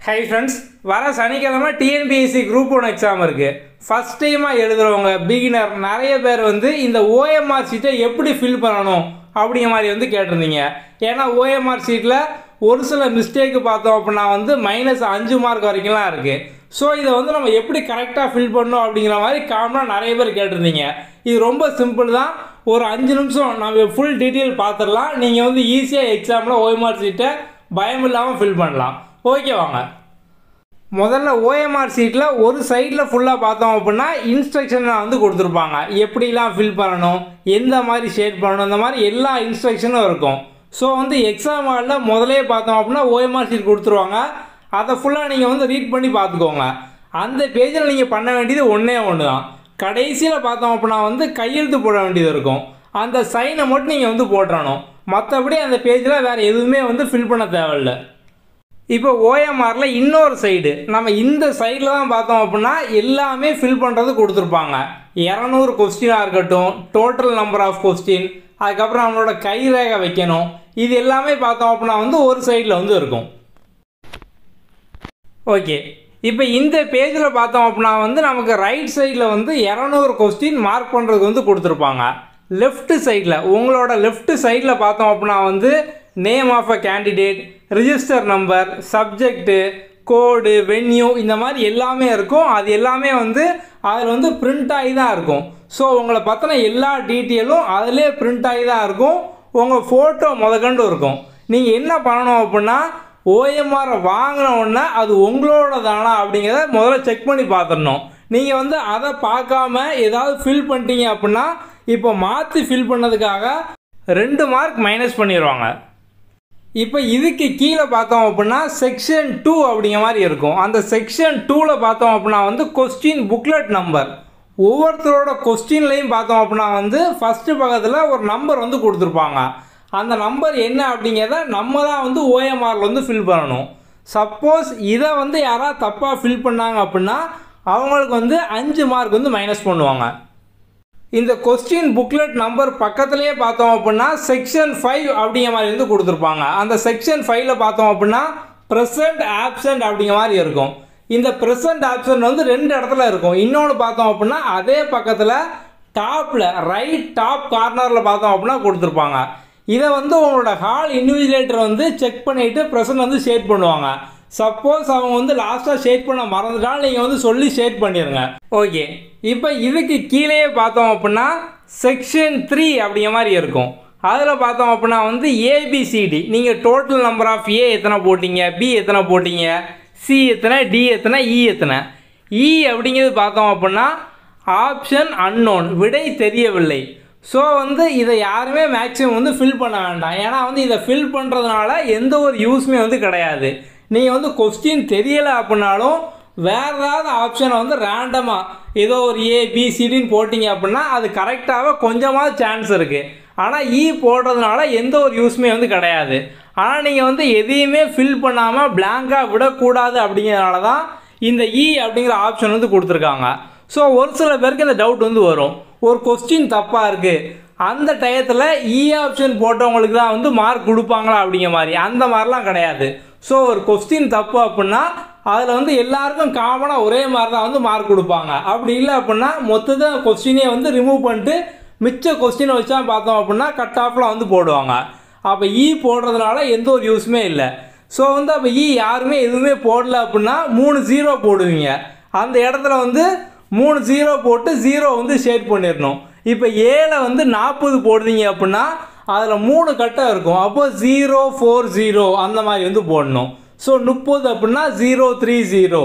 high friends வர சனிக்கிழமை TNPSC group one exam இருக்குது ஃபஸ்ட் டைமாக எழுதுகிறவங்க பிகினர் நிறைய பேர் வந்து இந்த ஓஎம்ஆர் சீட்டை எப்படி ஃபில் பண்ணணும் அப்படிங்கிற மாதிரி வந்து கேட்டிருந்தீங்க ஏன்னா ஓஎம்ஆர் சீட்டில் ஒரு சில மிஸ்டேக்கு பார்த்தோம் அப்படின்னா வந்து மைனஸ் அஞ்சு மார்க் வரைக்கும்லாம் இருக்குது ஸோ இதை வந்து நம்ம எப்படி கரெக்டாக ஃபில் பண்ணணும் அப்படிங்கிற மாதிரி காமனாக நிறைய பேர் கேட்டிருந்தீங்க இது ரொம்ப சிம்பிள் தான் ஒரு அஞ்சு நிமிஷம் நம்ம ஃபுல் டீட்டெயில் பார்த்துடலாம் நீங்கள் வந்து ஈஸியாக எக்ஸாமில் ஓஎம்ஆர் சீட்டை பயம் இல்லாமல் ஃபில் பண்ணலாம் ஓகே வாங்க முதல்ல ஓஎம்ஆர் சீட்டில் ஒரு சைடில் ஃபுல்லாக பார்த்தோம் அப்படின்னா இன்ஸ்ட்ரக்ஷன் வந்து கொடுத்துருப்பாங்க எப்படிலாம் ஃபில் பண்ணணும் எந்த மாதிரி ஷேட் பண்ணணும் இந்த மாதிரி எல்லா இன்ஸ்ட்ரக்ஷனும் இருக்கும் ஸோ வந்து எக்ஸாம் ஹாலில் முதலே பார்த்தோம் அப்படின்னா ஓஎம்ஆர் சீட் கொடுத்துருவாங்க அதை ஃபுல்லாக நீங்கள் வந்து ரீட் பண்ணி பார்த்துக்கோங்க அந்த பேஜில் நீங்கள் பண்ண வேண்டியது ஒன்றே ஒன்று தான் கடைசியில் பார்த்தோம் அப்படின்னா வந்து கையெழுத்து போட வேண்டியது இருக்கும் அந்த சைனை மட்டும் நீங்கள் வந்து போட்டுறணும் மற்றபடி அந்த பேஜில் வேறு எதுவுமே வந்து ஃபில் பண்ண தேவையில்லை இப்போ ஓஎம்ஆரில் இன்னொரு சைடு நம்ம இந்த சைடில் தான் பார்த்தோம் அப்படின்னா எல்லாமே ஃபில் பண்ணுறது கொடுத்துருப்பாங்க இரநூறு கொஸ்டினாக இருக்கட்டும் டோட்டல் நம்பர் ஆஃப் கொஸ்டின் அதுக்கப்புறம் நம்மளோட கை ரேகை வைக்கணும் இது எல்லாமே பார்த்தோம் அப்படின்னா வந்து ஒரு சைடில் வந்து இருக்கும் ஓகே இப்போ இந்த பேஜில் பார்த்தோம் அப்படின்னா வந்து நமக்கு ரைட் சைடில் வந்து இரநூறு கொஸ்டின் மார்க் பண்ணுறதுக்கு வந்து கொடுத்துருப்பாங்க லெஃப்ட் சைடில் உங்களோட லெஃப்ட் சைடில் பார்த்தோம் அப்படின்னா வந்து name of a candidate register number subject code venue இந்த மாதிரி எல்லாமே இருக்கும் அது எல்லாமே வந்து அதில் வந்து பிரிண்ட் ஆகி தான் இருக்கும் ஸோ உங்களை பற்றின எல்லா டீட்டெயிலும் அதிலே பிரிண்ட் ஆகி தான் இருக்கும் உங்கள் ஃபோட்டோ முதற்கண்டு இருக்கும் நீங்கள் என்ன பண்ணணும் அப்படின்னா ஓஎம்ஆர் வாங்கின உடனே அது உங்களோட தானா அப்படிங்கிறத முதல்ல செக் பண்ணி பார்த்துடணும் நீங்கள் வந்து அதை பார்க்காம ஏதாவது ஃபில் பண்ணிட்டீங்க அப்படின்னா இப்போ மாற்றி ஃபில் பண்ணதுக்காக ரெண்டு மார்க் மைனஸ் பண்ணிடுவாங்க இப்போ இதுக்கு கீழே பார்த்தோம் அப்படின்னா செக்ஷன் டூ அப்படிங்கிற மாதிரி இருக்கும் அந்த செக்ஷன் டூவில் பார்த்தோம் அப்படின்னா வந்து கொஸ்டின் புக்லெட் நம்பர் ஒவ்வொருத்தரோட கொஸ்டின்லையும் பார்த்தோம் அப்படின்னா வந்து ஃபஸ்ட்டு பக்கத்தில் ஒரு நம்பர் வந்து கொடுத்துருப்பாங்க அந்த நம்பர் என்ன அப்படிங்கிறத நம்ம தான் வந்து ஓஎம்ஆரில் வந்து ஃபில் பண்ணணும் சப்போஸ் இதை வந்து யாராவது தப்பாக ஃபில் பண்ணாங்க அப்படின்னா அவங்களுக்கு வந்து அஞ்சு மார்க் வந்து மைனஸ் பண்ணுவாங்க இந்த கொஸ்டின் புக்லெட் நம்பர் பக்கத்துலேயே பார்த்தோம் அப்படின்னா செக்ஷன் ஃபைவ் அப்படிங்கிற மாதிரி வந்து கொடுத்துருப்பாங்க அந்த செக்ஷன் ஃபைவ்ல பார்த்தோம் அப்படின்னா ப்ரெசன்ட் ஆப்சண்ட் அப்படிங்கிற மாதிரி இருக்கும் இந்த ப்ரெசன்ட் ஆப்சண்ட் வந்து ரெண்டு இடத்துல இருக்கும் இன்னொன்று பார்த்தோம் அப்படின்னா அதே பக்கத்தில் டாப்பில் ரைட் டாப் கார்னரில் பார்த்தோம் அப்படின்னா கொடுத்துருப்பாங்க இதை வந்து உங்களோட ஹால் இன்விஜிலேட்டர் வந்து செக் பண்ணிவிட்டு ப்ரெசன்ட் வந்து ஷேட் பண்ணுவாங்க சப்போஸ் அவங்க வந்து லாஸ்ட்டாக ஷேட் பண்ண மறந்துட்டாலும் நீங்கள் வந்து சொல்லி ஷேட் பண்ணிடுங்க ஓகே இப்போ இதுக்கு கீழேயே பார்த்தோம் அப்படின்னா செக்ஷன் த்ரீ அப்படிங்கிற மாதிரி இருக்கும் அதில் பார்த்தோம் அப்படின்னா வந்து ஏபிசிடி நீங்கள் டோட்டல் நம்பர் ஆஃப் ஏ எத்தனை போட்டீங்க பி எத்தனை போட்டீங்க சி எத்தனை டி எத்தனை இ எத்தனை இ அப்படிங்கிறது பார்த்தோம் அப்படின்னா ஆப்ஷன் அன்னோன் விடை தெரியவில்லை ஸோ வந்து இதை யாருமே மேக்ஸிமம் வந்து ஃபில் பண்ண வேண்டாம் ஏன்னா வந்து இதை ஃபில் பண்ணுறதுனால எந்த ஒரு யூஸுமே வந்து கிடையாது நீங்கள் வந்து கொஸ்டின் தெரியலை அப்படின்னாலும் வேறு ஏதாவது ஆப்ஷனை வந்து ரேண்டமாக ஏதோ ஒரு ஏ பிசிடின்னு போட்டிங்க அப்படின்னா அது கரெக்டாக கொஞ்சமாவது சான்ஸ் இருக்குது ஆனால் இ போடுறதுனால எந்த ஒரு யூஸுமே வந்து கிடையாது ஆனால் நீங்கள் வந்து எதையுமே ஃபில் பண்ணாமல் பிளாங்காக விடக்கூடாது அப்படிங்கிறனால தான் இந்த இ அப்படிங்கிற ஆப்ஷன் வந்து கொடுத்துருக்காங்க ஸோ ஒரு சில பேருக்கு இந்த டவுட் வந்து வரும் ஒரு கொஸ்டின் தப்பாக இருக்குது அந்த டயத்தில் இ ஆப்ஷன் போட்டவங்களுக்கு தான் வந்து மார்க் கொடுப்பாங்களா அப்படிங்கிற மாதிரி அந்த மாதிரிலாம் கிடையாது ஸோ ஒரு கொஸ்டின் தப்பு அப்படின்னா அதில் வந்து எல்லாருக்கும் காமனாக ஒரே மாதிரி தான் வந்து மார்க் கொடுப்பாங்க அப்படி இல்லை அப்படின்னா மொத்தத்தை கொஸ்டினே வந்து ரிமூவ் பண்ணிட்டு மிச்ச கொஸ்டினை வச்சா பார்த்தோம் அப்படின்னா கட் ஆஃப்லாம் வந்து போடுவாங்க அப்போ இ போடுறதுனால எந்த ஒரு யூஸுமே இல்லை ஸோ வந்து அப்போ இ யாருமே எதுவுமே போடல அப்படின்னா மூணு ஜீரோ போடுவீங்க அந்த இடத்துல வந்து மூணு ஜீரோ போட்டு ஜீரோ வந்து ஷேட் பண்ணிடணும் இப்போ ஏல வந்து நாற்பது போடுறீங்க அப்படின்னா அதில் மூணு கட்டம் இருக்கும் அப்போ ஜீரோ ஃபோர் ஜீரோ அந்த மாதிரி வந்து போடணும் ஸோ முப்பது அப்படின்னா ஜீரோ த்ரீ ஜீரோ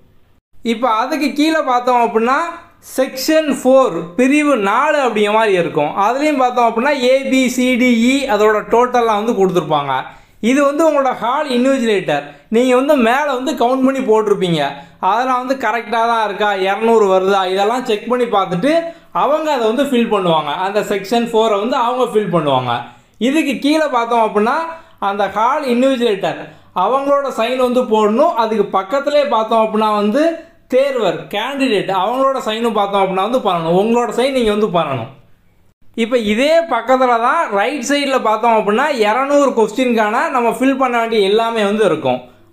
இப்போ அதுக்கு கீழே பார்த்தோம் அப்படின்னா செக்ஷன் ஃபோர் பிரிவு நாலு அப்படிங்கிற மாதிரி இருக்கும் அதுலேயும் பார்த்தோம் அப்படின்னா ஏபிசிடிஇ அதோட டோட்டல்லாம் வந்து கொடுத்துருப்பாங்க இது வந்து உங்களோட ஹால் இன்விஜிலேட்டர் நீங்கள் வந்து மேலே வந்து கவுண்ட் பண்ணி போட்டிருப்பீங்க அதெல்லாம் வந்து கரெக்டாக தான் இருக்கா இரநூறு வருதா இதெல்லாம் செக் பண்ணி பார்த்துட்டு அவங்க அதை வந்து ஃபில் பண்ணுவாங்க அந்த செக்ஷன் ஃபோரை வந்து அவங்க ஃபில் பண்ணுவாங்க இதுக்கு கீழே பார்த்தோம் அப்படின்னா அந்த ஹால் இன்விஜிலேட்டர் அவங்களோட சைன் வந்து போடணும் அதுக்கு பக்கத்துலேயே பார்த்தோம் அப்படின்னா வந்து தேர்வர் கேண்டிடேட் அவங்களோட சைனும் பார்த்தோம் அப்படின்னா வந்து பண்ணணும் உங்களோட சைன் நீங்கள் வந்து பண்ணணும் இப்போ இதே பக்கத்தில் தான் ரைட் சைடில் பார்த்தோம் அப்படின்னா இரநூறு கொஸ்டின்கான நம்ம ஃபில் பண்ண வேண்டிய எல்லாமே வந்து இருக்கும்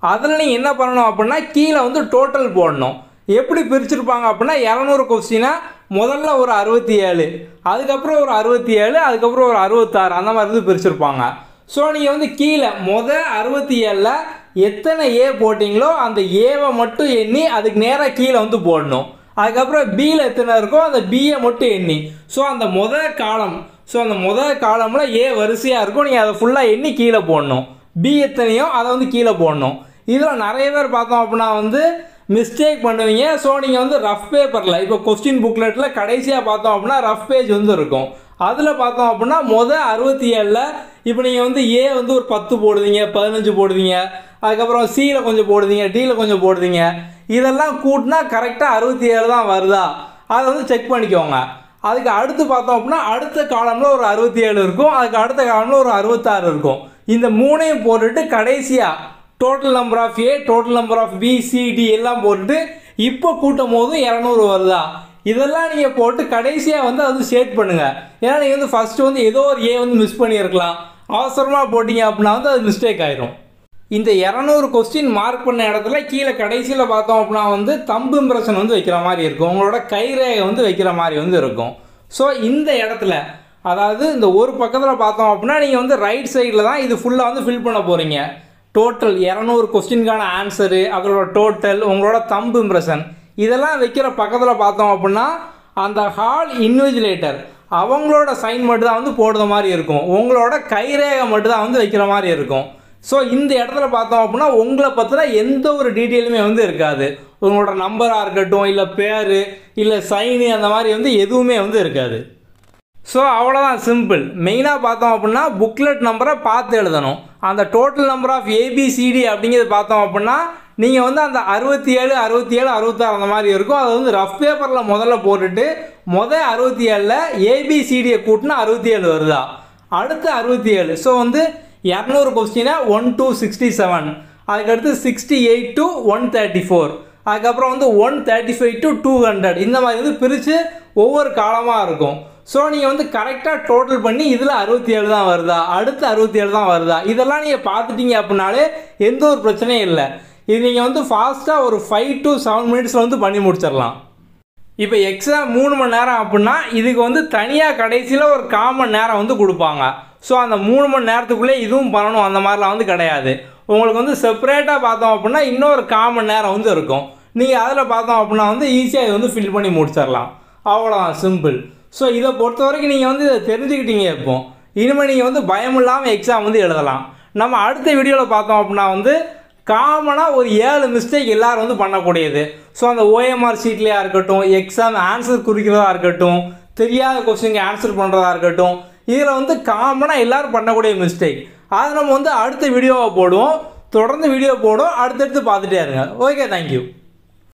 அதில் நீங்கள் என்ன பண்ணணும் அப்படின்னா கீழே வந்து டோட்டல் போடணும் எப்படி பிரிச்சிருப்பாங்க அப்படின்னா இரநூறு கொஸ்டினா முதல்ல ஒரு அறுபத்தி ஏழு அதுக்கப்புறம் ஒரு அறுபத்தி ஏழு அதுக்கப்புறம் ஒரு அறுபத்தாறு அந்த மாதிரி வந்து பிரிச்சிருப்பாங்க ஸோ நீங்கள் வந்து கீழே முத அறுபத்தி ஏழில் எத்தனை ஏ போட்டிங்களோ அந்த ஏவை மட்டும் எண்ணி அதுக்கு நேராக கீழே வந்து போடணும் அதுக்கப்புறம் பியில் எத்தனை இருக்கோ அந்த பியை மட்டும் எண்ணி ஸோ அந்த முத காலம் ஸோ அந்த முத காலமில் ஏ வரிசையாக இருக்கும் நீங்கள் அதை ஃபுல்லாக எண்ணி கீழே போடணும் பி எத்தனையோ அதை வந்து கீழே போடணும் இதில் நிறைய பேர் பார்த்தோம் அப்படின்னா வந்து மிஸ்டேக் பண்ணுவீங்க ஸோ நீங்கள் வந்து ரஃப் பேப்பரில் இப்போ கொஸ்டின் புக்லெட்டில் கடைசியாக பார்த்தோம் அப்படின்னா ரஃப் பேஜ் வந்து இருக்கும் அதில் பார்த்தோம் அப்படின்னா மொதல் அறுபத்தி ஏழில் இப்போ நீங்கள் வந்து ஏ வந்து ஒரு பத்து போடுவீங்க பதினஞ்சு போடுவீங்க அதுக்கப்புறம் சியில் கொஞ்சம் போடுவீங்க டியில் கொஞ்சம் போடுவீங்க இதெல்லாம் கூட்டினா கரெக்டாக அறுபத்தி ஏழு தான் வருதா அதை வந்து செக் பண்ணிக்கோங்க அதுக்கு அடுத்து பார்த்தோம் அப்படின்னா அடுத்த காலமில் ஒரு அறுபத்தி ஏழு இருக்கும் அதுக்கு அடுத்த காலமில் ஒரு அறுபத்தாறு இருக்கும் இந்த மூணையும் போட்டுட்டு கடைசியாக total number of A total number of B C D எல்லாம் போட்டுட்டு இப்போ கூட்டும் போதும் இரநூறு வருதா இதெல்லாம் நீங்கள் போட்டு கடைசியாக வந்து அது ஷேட் பண்ணுங்கள் ஏன்னா நீங்கள் வந்து ஃபஸ்ட்டு வந்து ஏதோ ஒரு ஏ வந்து மிஸ் பண்ணியிருக்கலாம் அவசரமாக போட்டிங்க அப்படின்னா வந்து அது மிஸ்டேக் ஆயிரும் இந்த இரநூறு கொஸ்டின் மார்க் பண்ண இடத்துல கீழே கடைசியில் பார்த்தோம் அப்படின்னா வந்து தம்பு இம்ப்ரெஷன் வந்து வைக்கிற மாதிரி இருக்கும் உங்களோட கைரேகை வந்து வைக்கிற மாதிரி வந்து இருக்கும் ஸோ இந்த இடத்துல அதாவது இந்த ஒரு பக்கத்தில் பார்த்தோம் அப்படின்னா நீங்கள் வந்து ரைட் சைடில் தான் இது ஃபுல்லாக வந்து ஃபில் பண்ண போகிறீங்க டோட்டல் இரநூறு கொஸ்டினுக்கான ஆன்சரு அதோட டோட்டல் உங்களோட தம்பு இம்ப்ரெஷன் இதெல்லாம் வைக்கிற பக்கத்தில் பார்த்தோம் அப்படின்னா அந்த ஹால் இன்விஜிலேட்டர் அவங்களோட சைன் மட்டும் தான் வந்து போடுற மாதிரி இருக்கும் உங்களோட கைரேகை மட்டும் தான் வந்து வைக்கிற மாதிரி இருக்கும் ஸோ இந்த இடத்துல பார்த்தோம் அப்படின்னா உங்களை பற்றின எந்த ஒரு டீட்டெயிலுமே வந்து இருக்காது உங்களோட நம்பராக இருக்கட்டும் இல்லை பேர் இல்லை சைனு அந்த மாதிரி வந்து எதுவுமே வந்து இருக்காது ஸோ அவ்வளோதான் சிம்பிள் மெயினாக பார்த்தோம் அப்படின்னா புக்லெட் நம்பரை பார்த்து எழுதணும் அந்த டோட்டல் நம்பர் ஆஃப் ஏபிசிடி அப்படிங்கிறது பார்த்தோம் அப்படின்னா நீங்கள் வந்து அந்த அறுபத்தி ஏழு அறுபத்தி ஏழு அறுபத்தாறு அந்த மாதிரி இருக்கும் அதை வந்து ரஃப் பேப்பரில் முதல்ல போட்டுட்டு மொதல் அறுபத்தி ஏழில் ஏபிசிடியை கூட்டினா அறுபத்தி ஏழு வருதா அடுத்து அறுபத்தி ஏழு ஸோ வந்து இரநூறு கொஸ்டினா ஒன் டூ சிக்ஸ்டி செவன் அதுக்கடுத்து sixty eight to one thirty four அதுக்கப்புறம் வந்து one thirty five to two hundred இந்த மாதிரி வந்து பிரித்து ஒவ்வொரு காலமாக இருக்கும் ஸோ நீங்கள் வந்து கரெக்டாக டோட்டல் பண்ணி இதில் அறுபத்தி ஏழு தான் வருதா அடுத்து அறுபத்தி ஏழு தான் வருதா இதெல்லாம் நீங்கள் பார்த்துட்டீங்க அப்படின்னாலே எந்த ஒரு பிரச்சனையும் இல்லை இது நீங்கள் வந்து ஃபாஸ்ட்டாக ஒரு ஃபைவ் டு செவன் மினிட்ஸில் வந்து பண்ணி முடிச்சிடலாம் இப்போ எக்ஸாம் மூணு மணி நேரம் அப்படின்னா இதுக்கு வந்து தனியாக கடைசியில் ஒரு கால் மணி நேரம் வந்து கொடுப்பாங்க ஸோ அந்த மூணு மணி நேரத்துக்குள்ளே இதுவும் பண்ணணும் அந்த மாதிரிலாம் வந்து கிடையாது உங்களுக்கு வந்து செப்பரேட்டாக பார்த்தோம் அப்படின்னா இன்னொரு கால் மணி நேரம் வந்து இருக்கும் நீங்கள் அதில் பார்த்தோம் அப்படின்னா வந்து ஈஸியாக இது வந்து ஃபில் பண்ணி முடிச்சிடலாம் அவ்வளோதான் சிம்பிள் ஸோ இதை பொறுத்த வரைக்கும் நீங்கள் வந்து இதை தெரிஞ்சுக்கிட்டீங்க இப்போ இனிமேல் நீங்கள் வந்து பயம் இல்லாமல் எக்ஸாம் வந்து எழுதலாம் நம்ம அடுத்த வீடியோவில் பார்த்தோம் அப்படின்னா வந்து காமனாக ஒரு ஏழு மிஸ்டேக் எல்லாரும் வந்து பண்ணக்கூடியது ஸோ அந்த ஓஎம்ஆர் ஷீட்லேயா இருக்கட்டும் எக்ஸாம் ஆன்சர் குறிக்கிறதா இருக்கட்டும் தெரியாத கொஸ்டினுக்கு ஆன்சர் பண்ணுறதா இருக்கட்டும் இதில் வந்து காமனாக எல்லாரும் பண்ணக்கூடிய மிஸ்டேக் அதை நம்ம வந்து அடுத்த வீடியோவை போடுவோம் தொடர்ந்து வீடியோ போடும் அடுத்தடுத்து பார்த்துட்டே இருங்க ஓகே தேங்க்யூ